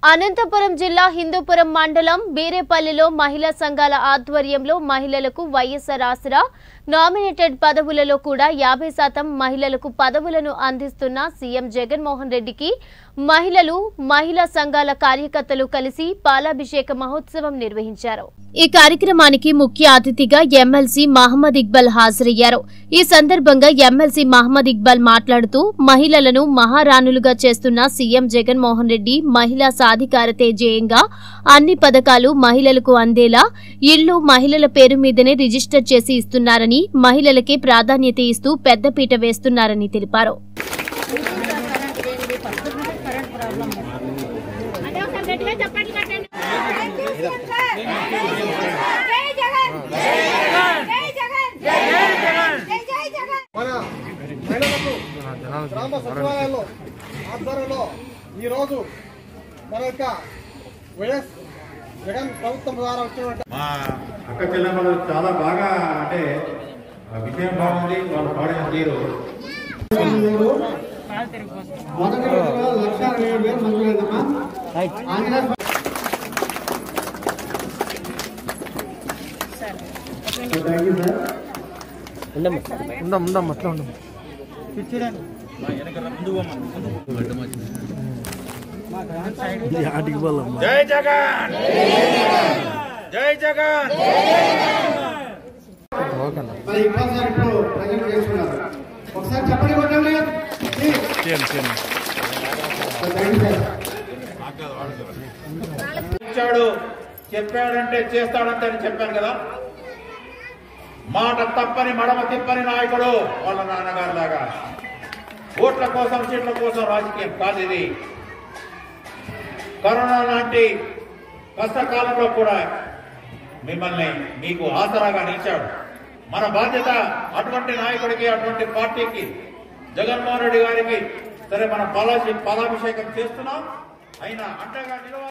అనంతపురం జిల్లా హిందూపురం మండలం బీరేపల్లిలో మహిళా సంఘాల ఆధ్వర్యంలో మహిళలకు వైఎస్ఆర్ ఆసరా నామినేటెడ్ పదవులలో కూడా యాభై శాతం మహిళలకు పదవులను అందిస్తున్న సీఎం జగన్మోహన్ రెడ్డికి మహిళలు మహిళా సంఘాల కార్యకర్తలు కలిసి పాలాభిషేక మహోత్సవం నిర్వహించారు ఈ కార్యక్రమానికి ముఖ్య అతిథిగా ఎమ్మెల్సీ మహమ్మద్ ఇక్బల్ హాజరయ్యారు ఈ సందర్భంగా ఎమ్మెల్సీ మహమ్మద్ ఇక్బల్ మాట్లాడుతూ మహిళలను మహారాణులుగా చేస్తున్న సీఎం జగన్మోహన్ రెడ్డి మహిళా సాధికారతే ధ్యేయంగా అన్ని పథకాలు మహిళలకు అందేలా ఇళ్లు మహిళల పేరు మీదనే రిజిస్టర్ చేసి ఇస్తున్నారని మహిళలకే ప్రాధాన్యత ఇస్తూ పెద్దపీట వేస్తున్నారని తెలిపారు అదే ఒకసారి గట్టిగా చప్పట్లు కట్టండి జై జగన్ జై జగన్ జై జై జగన్ మన మహిళలకు గ్రామ సచివాలయాల్లో ఆధ్వర్యంలో ఈరోజు మన యొక్క వైఎస్ జగన్ ప్రభుత్వం ద్వారా వచ్చినటువంటి మా అక్క చెల్లెమ్మలు చాలా బాగా అంటే ఆ విషయం బాగుంది వాళ్ళు పాడిన తీరు మొదటి విడతలో లక్ష అరవై ఏడు వేలు మంజూరైందమ్మా Anjaneya Swamy thank you sir Jai Jagan జై జగన్ మరి ఇంకా సార్ ఇప్పుడు ప్రజెంట్ చేస్తున్నారు ఒకసారి చెప్పండి కొట్టండి థ్యాంక్ యూ సార్ ఇచ్చాడు చెప్పాడంటే చేస్తాడంటే అని చెప్పాను కదా మాట తప్పని మడమ తిప్పని నాయకుడు వాళ్ళ నాన్నగారు లాగా ఓట్ల కోసం సీట్ల కోసం రాజకీయం కాదు ఇది కరోనా లాంటి కష్టకాలంలో కూడా మిమ్మల్ని మీకు ఆసరాగా నిలిచాడు మన బాధ్యత అటువంటి నాయకుడికి అటువంటి పార్టీకి జగన్మోహన్ రెడ్డి గారికి సరే మనం పలాసి పలాభిషేకం చేస్తున్నాం అయినా అండగా నిలవ